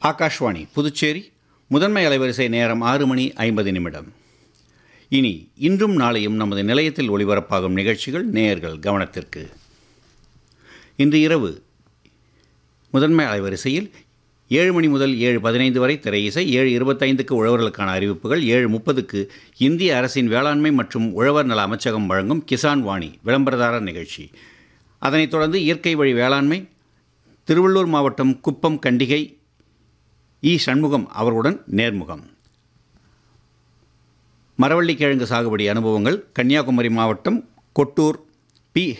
ஆகாஷ்வாணி புதுச்சேரி முதன்மை அலைவரிசை நேரம் ஆறு மணி ஐம்பது நிமிடம் இனி இன்றும் நாளையும் நமது நிலையத்தில் ஒளிபரப்பாகும் நிகழ்ச்சிகள் நேயர்கள் கவனத்திற்கு இன்று இரவு முதன்மை அலைவரிசையில் ஏழு மணி முதல் ஏழு பதினைந்து வரை திரை இசை ஏழு இருபத்தைந்துக்கு உழவர்களுக்கான அறிவிப்புகள் ஏழு முப்பதுக்கு இந்திய அரசின் வேளாண்மை மற்றும் உழவர் நல அமைச்சகம் வழங்கும் கிசான் வாணி விளம்பரதாரர் நிகழ்ச்சி அதனைத் தொடர்ந்து இயற்கை வழி வேளாண்மை திருவள்ளூர் மாவட்டம் குப்பம் கண்டிகை இ சண்முகம் அவர்களுடன் நேர்முகம் மரவள்ளி கிழங்கு சாகுபடி அனுபவங்கள் கன்னியாகுமரி மாவட்டம் கொட்டூர் பி